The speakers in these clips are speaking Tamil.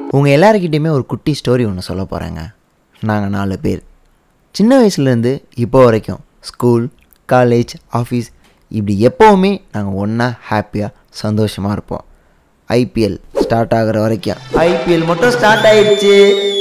உங்கள் எல்லாருக்கிட்டையுமே ஒரு குட்டி ஸ்டோரி ஒன்று சொல்ல போகிறேங்க நாங்கள் நாலு பேர் சின்ன வயசுலேருந்து இப்போ வரைக்கும் ஸ்கூல் காலேஜ் ஆஃபீஸ் இப்படி எப்போவுமே நாங்கள் ஒன்றா ஹாப்பியாக சந்தோஷமாக இருப்போம் ஐபிஎல் ஸ்டார்ட் ஆகுற வரைக்கும் ஐபிஎல் மட்டும் ஸ்டார்ட் ஆயிடுச்சு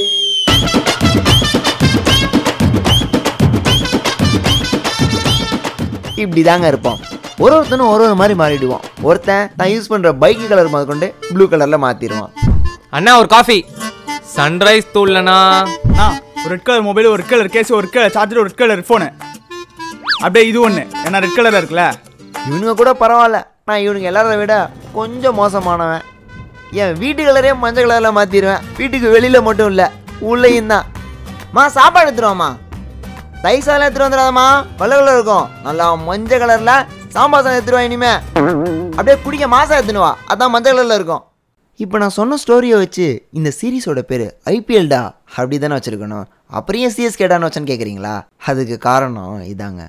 இப்படி தாங்க இருப்போம் ஒரு ஒருத்தனும் ஒரு ஒரு மாதிரி மாறிடுவோம் ஒருத்தன் நான் யூஸ் பண்ணுற பைக்கு கலர் முதல் கொண்டு ப்ளூ கலரில் மாற்றிடுவான் அண்ணா ஒரு காஃபி சன்ரைஸ் தூள்லண்ணா ஆ ஒரு ரெட் கலர் மொபைல் ஒரு ரெட் கலர் கேஸ் ஒரு ரெட் கலர் சார்ஜர் ஒரு ரெட் கலர் ஃபோனு அப்படியே இது ஒன்று ஏன்னா ரெட் கலரில் இருக்குல்ல இவனுங்க கூட பரவாயில்ல நான் இவனுங்க எல்லாரை விட கொஞ்சம் மோசமானவன் என் வீட்டு கலரே மஞ்சள் கலரில் மாற்றிடுவேன் வீட்டுக்கு வெளியில் மட்டும் இல்லை உள்ளேயும் தான் மா சாப்பாடு எடுத்துருவாம்மா தயிர் சாதம் எடுத்துட்டு வந்துடாதம்மா வெள்ளை கலர் இருக்கும் நல்லா மஞ்சள் கலரில் சாம்பார் சாதம் எடுத்துருவா இனிமே அப்படியே குடிக்க மாசம் எடுத்துனுவா அதான் மஞ்சள் கலரில் இருக்கும் இப்போ நான் சொன்ன ஸ்டோரியை வச்சு இந்த சீரிஸோட பேர் ஐபிஎல்டா அப்படி தானே வச்சுருக்கணும் அப்புறம் ஏன் சிஎஸ்கேடான்னு வச்சேன்னு கேட்குறீங்களா அதுக்கு காரணம் இதாங்க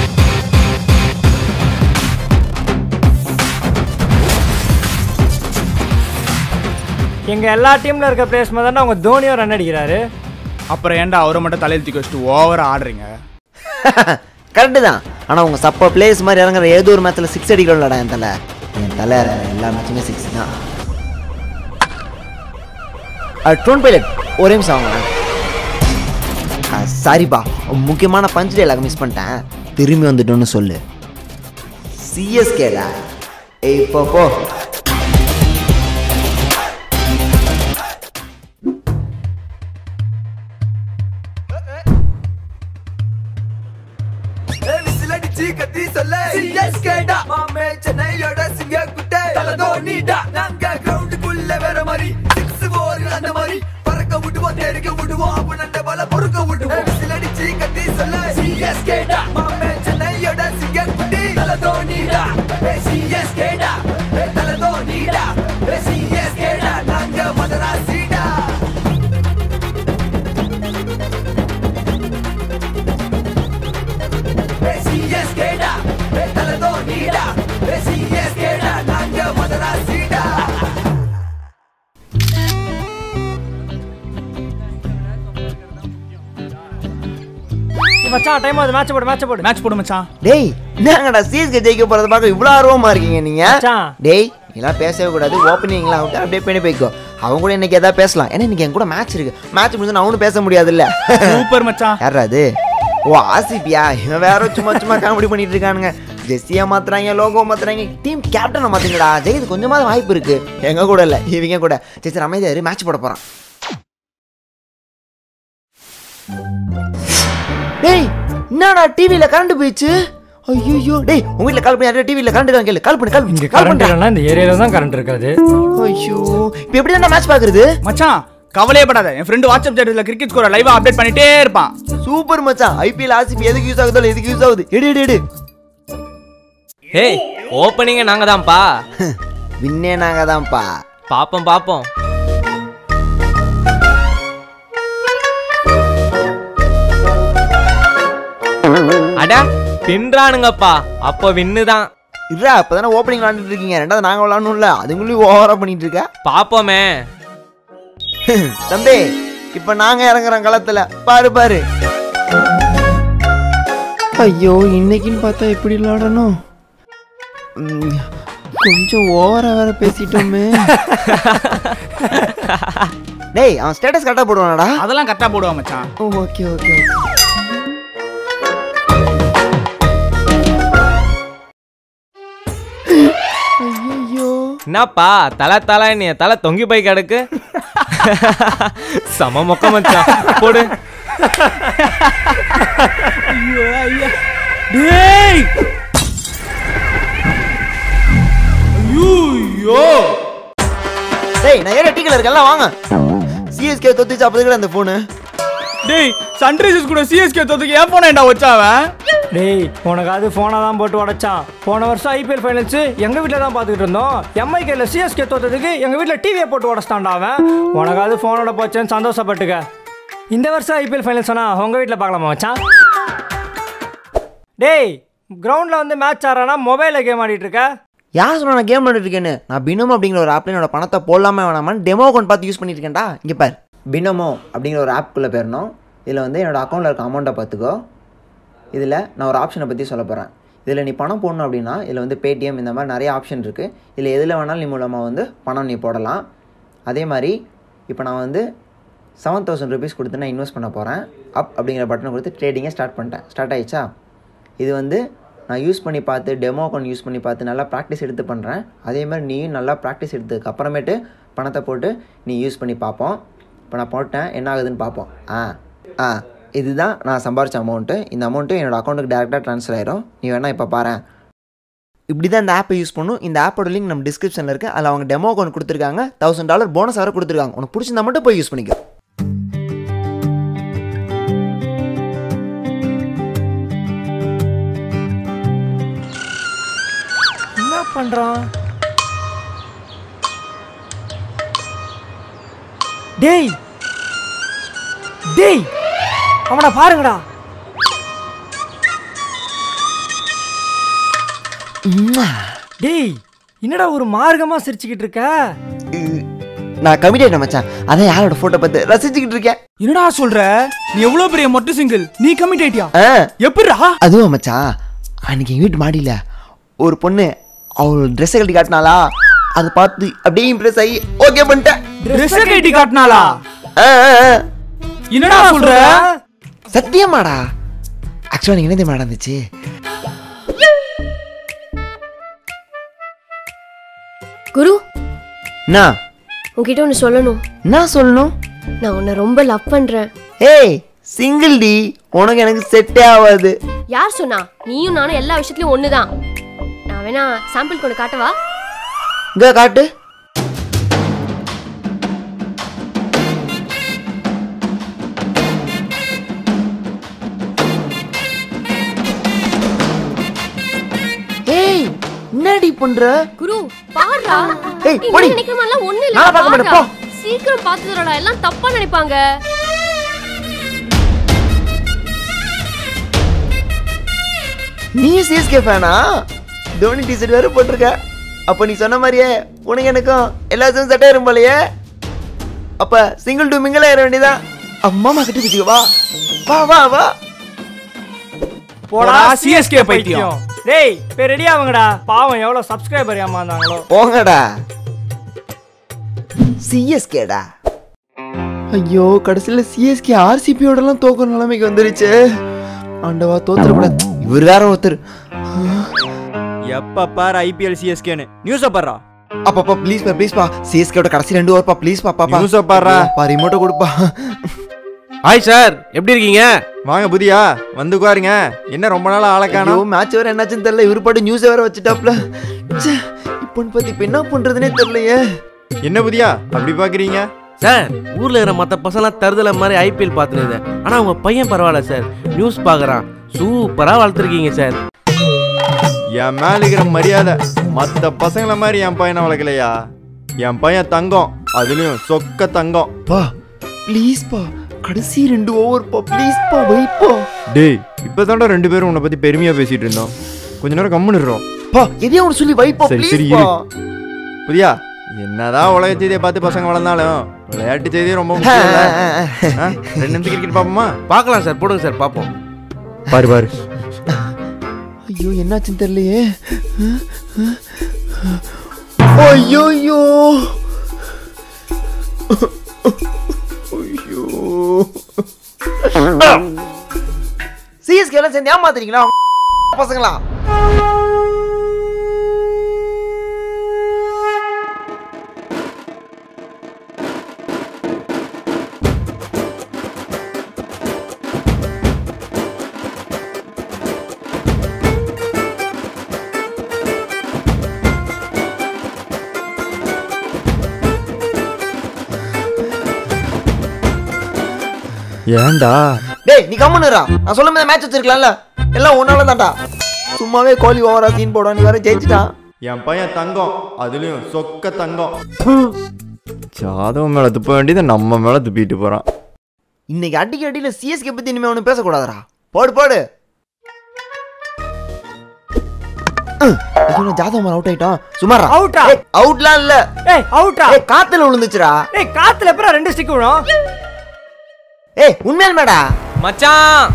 எங்க எல்லா டீம்ல இருக்க பிளேயர்ஸ் மாதிரி தானே உங்க தோனியும் ரன் அடிக்கிறாரு அப்புறம் ஏன்டா அவரை மட்டும் தலையில் தூக்கி வச்சுட்டு ஓவராக ஆடுறீங்க கரெக்டு தான் ஆனால் உங்கள் சப்ப பிளேயர்ஸ் மாதிரி இறங்குற ஏதோ ஒரு மேட்ச்சில் சிக்ஸ் அடிக்கலடா என் தலை என் தலை இறங்குற எல்லா மேட்சுமே சிக்ஸ் தான் ட்ரோன் பைலட் ஒரே நிமிஷம் அவங்க சாரிப்பா முக்கியமான பஞ்ச் டைலாக் மிஸ் பண்ணிட்டேன் திரும்பி வந்துட்டோன்னு சொல்லு சிஎஸ்கேடா ஏய் போ போ விசிலடிச்சு கத்தி சொல்ல சிஎஸ்கேடா மாமே சென்னையோட சிங்க குட்டை தல தோனிடா நாங்க கிரவுண்டுக்குள்ள வேற மாதிரி சிக்ஸ் ஃபோர் அந்த மாதிரி பறக்க விடுவோம் தெருக்க விடுவோம் அப்பனண்ட பல பொறுக்க விடுவோம் விசிலடிச்சு கத்தி சொல்ல சிஎஸ்கேடா மாமே சென்னையோட சிங்க குட்டி தல தோனிடா சிஎஸ்கேடா தல தோனிடா சிஎஸ்கேடா நாங்க மதராசிடா சிஎஸ்கேடா தல தோனிடா சிஎஸ்கேடா நாங்க மதராசிடா மச்சான் டைம் ஆகுது மேட்ச் போடு மேட்ச் போடு மேட்ச் போடு மச்சான் டேய் என்னங்கடா சிஎஸ்கே ஜெயிக்க போகிறத பார்க்க இவ்வளோ ஆர்வமாக இருக்கீங்க நீங்கள் மச்சான். டேய் இதெல்லாம் பேசவே கூடாது ஓப்பனிங்லாம் விட்டு அப்படியே பண்ணி போய்க்கோ அவங்க கூட இன்னைக்கு எதாவது பேசலாம் ஏன்னா இன்னைக்கு என் கூட மேட்ச் இருக்கு மேட்ச் முடிஞ்சு அவனும் பேச முடியாதுல்ல சூப்பர் மச்சான் யாரா அது ஓ ஆசிபியா இவன் வேற சும்மா சும்மா காமெடி பண்ணிட்டு இருக்கானுங்க ஜெஸ்ஸியா மாத்துறாங்க லோகோ மாத்துறாங்க டீம் கேப்டனை மாத்துங்கடா ஜெயிது கொஞ்சமாவது வாய்ப்பு இருக்கு எங்க கூட இல்ல இவங்க கூட சரி சரி அமைதியாரு மேட்ச் போட போறான் டேய் என்னடா டிவில கரண்ட் போயிடுச்சு ஐயோ டேய் உங்க வீட்ல கால் பண்ணி யாரும் டிவில கரண்ட் இருக்காங்க கேளு கால் பண்ணு கால் இங்க பண்ணு கால் கரண்ட் பண்ணு இல்லைன்னா இந்த ஏரியால தான் கரண்ட் இருக்காது ஐயோ இப்போ எப்படி தான் மேட்ச் பாக்குறது மச்சான் கவலையே படாத என் ஃப்ரெண்டு வாட்ஸ்அப் சேனல்ல கிரிக்கெட் ஸ்கோரை லைவா அப்டேட் பண்ணிட்டே இருப்பான் சூப்பர் மச்சான் ஐபிஎல் ஆர்சிபி எதுக்கு யூஸ் ஆகுதோ எதுக்கு யூஸ் ஆகுது எடு எடு எடு ஏய் ஓப்பனிங்க நாங்க தான்ப்பா வின்னே நாங்க தான்ப்பா பாப்போம் பாப்போம் அட பின்றானுங்கப்பா அப்போ வின்னு தான் இருடா இப்பதானே ஓப்பனிங் விளாண்டுட்டு இருக்கீங்க ரெண்டாவது நாங்க விளாடணும்ல அதுங்களையும் ஓவரா பண்ணிட்டு இருக்க பாப்போமே தம்பி இப்ப நாங்க இறங்குறோம் களத்துல பாரு பாரு ஐயோ இன்னைக்குன்னு பார்த்தா எப்படி விளாடணும் ம், கொஞ்சம் ஓவரா வேற பேசிட்டோமே டேய் அவன் ஸ்டேட்டஸ் கரெக்டாக போடுவானடா அதெல்லாம் கரெக்டாக போடுவான் மச்சான் ஓகே ஓகே ஓகே ஐயோ என்னப்பா தலை தலை நீ தலை தொங்கி போய் கிடக்கு சம மொக்க மச்சான் போடு டேய் ஐயோ டேய் நான் ஏற டீக்கல இருக்கேன்ல வாங்க சிஎஸ்கே தொத்துச்சு அப்போதுக்கு அந்த ஃபோனு டேய் சன்ரைசர்ஸ் கூட சிஎஸ்கே தோத்துக்கு ஏன் போனேன்டா வச்சாவன் டேய் உனக்காவது ஃபோனை தான் போட்டு உடைச்சான் போன வருஷம் ஐபிஎல் ஃபைனல்ஸ் எங்க வீட்டில் தான் பார்த்துக்கிட்டு இருந்தோம் எம்ஐகேல சிஎஸ்கே தோத்ததுக்கு எங்க வீட்டில் டிவியை போட்டு உடச்சிட்டான்டா அவன் உனக்காவது ஃபோனோட போச்சேன்னு சந்தோஷப்பட்டுக்க இந்த வருஷம் ஐபிஎல் ஃபைனல்ஸ் ஆனா உங்க வீட்டில் பார்க்கலாமா மச்சான் டேய் கிரவுண்டில் வந்து மேட்ச் ஆடுறானா மொபைலில் கேம் ஆடிட்டு இருக்க யார் சொன்னா நான் கேம் விளையாடிட்டு இருக்கேன்னு நான் பினோமோ அப்படிங்கிற ஒரு ஆப்பில் என்னோட பணத்தை போடலாமா வேணாமான்னு டெமோ அக்கௌண்ட் பார்த்து யூஸ் பண்ணிட்டு இருக்கேன்டா இங்கே பார் பினோமோ அப்படிங்கிற ஒரு ஆப்குள்ளே போயிடணும் இதில் வந்து என்னோட அக்கௌண்ட்டில் இருக்க அமௌண்ட்டை பார்த்துக்கோ இதில் நான் ஒரு ஆப்ஷனை பற்றி சொல்ல போகிறேன் இதில் நீ பணம் போடணும் அப்படின்னா இதில் வந்து பேடிஎம் இந்த மாதிரி நிறைய ஆப்ஷன் இருக்குது இதில் எதில் வேணாலும் நீ மூலமாக வந்து பணம் நீ போடலாம் அதே மாதிரி இப்போ நான் வந்து செவன் தௌசண்ட் ருபீஸ் கொடுத்து நான் இன்வெஸ்ட் பண்ண போகிறேன் அப் அப்படிங்கிற பட்டனை கொடுத்து ட்ரேடிங்கை ஸ்டார்ட் பண்ணிட்டேன் ஸ்டார்ட் ஆயிடுச்சா இது வந்து நான் யூஸ் பண்ணி பார்த்து டெமோ அக்கௌண்ட் யூஸ் பண்ணி பார்த்து நல்லா ப்ராக்டிஸ் எடுத்து பண்ணுறேன் அதே மாதிரி நீயும் நல்லா ப்ராக்டிஸ் எடுத்ததுக்கு அப்புறமேட்டு பணத்தை போட்டு நீ யூஸ் பண்ணி பார்ப்போம் இப்போ நான் போட்டேன் என்ன ஆகுதுன்னு பார்ப்போம் ஆ ஆ இதுதான் நான் சம்பாரிச்ச அமௌண்ட்டு இந்த அமௌண்ட்டு என்னோட அக்கௌண்ட்டுக்கு டேரெக்டாக ட்ரான்ஸ்ஃபர் ஆயிரும் நீ வேணால் இப்போ பாரு இப்படி தான் இந்த ஆப்பை யூஸ் பண்ணும் இந்த ஆப்போட லிங்க் நம்ம டிஸ்கிரிப்ஷனில் இருக்குது அதில் அவங்க டெமோ அக்கௌண்ட் கொடுத்துருக்காங்க தௌசண்ட் டாலர் போனஸ் வேறு கொடுத்துருக்காங்க உனக்கு பிடிச்சிருந்தா மட்டும் போய் யூஸ் பண்ணிக்கோ என்ன பண்றான் டேய் டேய் அவனை பாருங்கடா டேய் என்னடா ஒரு மார்க்கமா சிரிச்சுக்கிட்டு இருக்க நான் கமிட்டேன் மச்சான் அதான் யாரோட ஃபோட்டோ பார்த்து ரசிச்சுக்கிட்டு இருக்கேன் என்னடா சொல்ற நீ எவ்வளவு பெரிய மொட்டை சிங்கிள் நீ கமிட் ஆயிட்டியா ஆ எப்படிடா அதுவும் மச்சான் அன்னைக்கு எங்கள் வீட்டு மாடியில் ஒரு பொண்ணு அவள் ட்ரெஸ்ஸை கட்டி காட்டினாளா அதை பார்த்து அப்படியே இம்ப்ரெஸ் ஆகி ஓகே பண்ணிட்டேன் ட்ரெஸ் கட்டி காட்டினாளா ஆ, ஆ, ஆ. என்னடா சொல்ற சத்தியமாடா ஆக்சுவலாக நீங்கள் என்ன தெரியுமா நடந்துச்சு குரு என்ன உன்கிட்ட ஒன்று சொல்லணும் என்ன சொல்லணும் நான் உன்னை ரொம்ப லவ் பண்றேன் ஏய் சிங்கிள் டி உனக்கு எனக்கு செட்டே ஆகாது யார் சொன்னா நீயும் நானும் எல்லா விஷயத்துலயும் ஒண்ணுதான் நான் வேணா சாம்பிள் கொண்டு காட்டவா இங்கே காட்டு ஏய் என்னடி பண்ற குரு பாருடா ஏய், நீ போடி. நினைக்கிற மாதிரிலாம் ஒண்ணு இல்ல நான் பார்க்க மாட்டேன், பாருடா. போ. சீக்கிரம் பார்த்து தரடா எல்லாம் தப்பா நினைப்பாங்க நீ சிஎஸ்கே ஃபேனா தோனி டிஷர்ட் வேற போட்டிருக்க அப்ப நீ சொன்ன மாதிரியே உனக்கு எனக்கும் எல்லா சேர்ந்து சட்டை வரும் போலயே அப்ப சிங்கிள் டு மிங்கிள் ஆயிட வேண்டியதான் அம்மா கட்டி பிடிச்சிக்க வா வா வா வா போடா சிஎஸ்கே பைத்தியம் டேய் இப்போ ரெடி ஆகுங்கடா பாவம் எவ்வளோ சப்ஸ்கிரைபர் ஏமாந்தாங்களோ போங்கடா சிஎஸ்கேடா ஐயோ கடைசியில் சிஎஸ்கே ஆர்சிபியோடலாம் தோக்குற நிலைமைக்கு வந்துருச்சு ஆண்டவா தோத்துறக்கூடாது இவர் வேற ஒருத்தர் எப்ப பாரு ஐபிஎல் சிஎஸ்கேன்னு நியூஸ பாடுறா அப்பப்பா ப்ளீஸ் பா ப்ளீஸ் பா சிஎஸ்கேவோட கடைசி ரெண்டு ஓவர்ப்பா ப்ளீஸ் பா பாப்பா News அ பாருடா. பா ரிமோட்டை கொடுப்பா ஹாய் சார் எப்படி இருக்கீங்க வாங்க புதியா வந்து உட்காருங்க என்ன ரொம்ப நாள் ஆளை ஐயோ காணோம் மேட்ச் வேற என்னாச்சுன்னு தெரியல இவர் பாட்டு நியூஸ் வேற வச்சுட்டாப்ல ச்சே, இப்போன்னு பார்த்து இப்போ என்ன பண்றதுனே தெரியலையே என்ன புதியா அப்படி பாக்குறீங்க சார் ஊர்ல இருக்கிற மற்ற பசங்களாம் தருதல மாதிரி ஐபிஎல் பார்த்துருந்தேன் ஆனா உங்க பையன் பரவாயில்ல சார் நியூஸ் பார்க்கறான் சூப்பரா வளர்த்துருக்கீங்க சார் என் மேல இருக்கிற மரியாதை மத்த பசங்கள மாதிரி என் பையனை வளர்க்கலையா என் பையன் தங்கம் அதுலயும் சொக்க தங்கம் பா ப்ளீஸ் பா கடைசி ரெண்டு ஓவர் பா ப்ளீஸ் பா வைப்பா டேய் இப்பதான்டா ரெண்டு பேரும் உன்னை பத்தி பெருமையா பேசிட்டு இருந்தோம் கொஞ்ச நேரம் கம்முன்னு இருறோம் பா எதையும் ஒன்று சொல்லி வைப்பா சரி, ப்ளீஸ் சரி, பா புதியா என்னதான் உலக செய்தியை பார்த்து பசங்க வளர்ந்தாலும் விளையாட்டு செய்தியே ரொம்ப முக்கியம் இல்ல? ஆ? ரெண்டு நிமிஷம் கிரிக்கெட் பாப்போமா பார்க்கலாம் சார் போடுங்க சார் பார்ப்போம் பாரு பாரு ஐயோ என்னாச்சுன்னு தெரியலையே ஐயோ ஐயோ ஐயோ சிஎஸ்கே எல்லாம் சேர்ந்து ஏமாத்துறீங்களா பசங்களா ஏன்டா டேய் நீ கம்முன்னுடா நான் சொல்லும் போது மேட்ச் வச்சிருக்கலாம்ல எல்லாம் ஒன்னால தான்டா சும்மாவே கோலி ஓவரா சீன் போடுவான் நீ வேற ஜெயிச்சிட்டான் என் பையன் தங்கம் அதுலயும் சொக்க தங்கம் ஜாதவன் மேல துப்ப வேண்டியதை நம்ம மேல துப்பிட்டு போறான் இன்னைக்கு அடிக்க அடியில சிஎஸ்கே பத்தி இனிமே ஒன்றும் பேசக்கூடாதுடா போடு போடு ம், ஐயோ ஜாதகம் அவுட் ஆயிட்டோம் சுமாரா Out ஆ? அவுட்லாம் இல்ல ஏய் அவுட்ரா ஏய் காத்துல விழுந்துச்சுடா ஏய் காத்துல எப்பறம் ரெண்டு ஸ்டிக் விழும் ஏய் உண்மையால் மேடா மச்சான்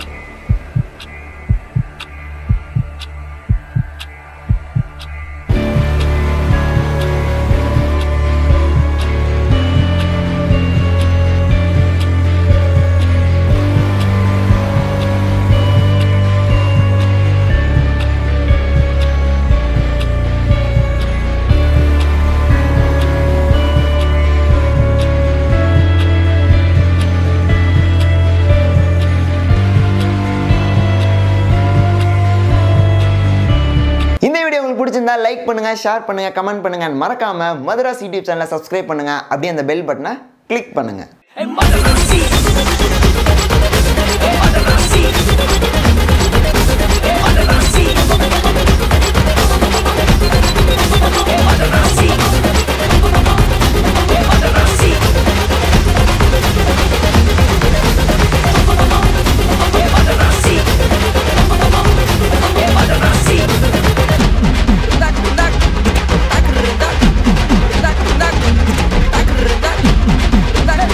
இந்த வீடியோ உங்களுக்கு பிடிச்சிருந்தா லைக் பண்ணுங்க ஷேர் பண்ணுங்க கமெண்ட் பண்ணுங்க and மறக்காம மதுராஸ் யூடியூப் சேனலை சப்ஸ்கிரைப் பண்ணுங்க அப்படியே அந்த பெல் பட்டனை கிளிக் பண்ணுங்க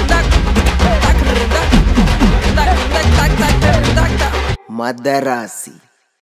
மதராசி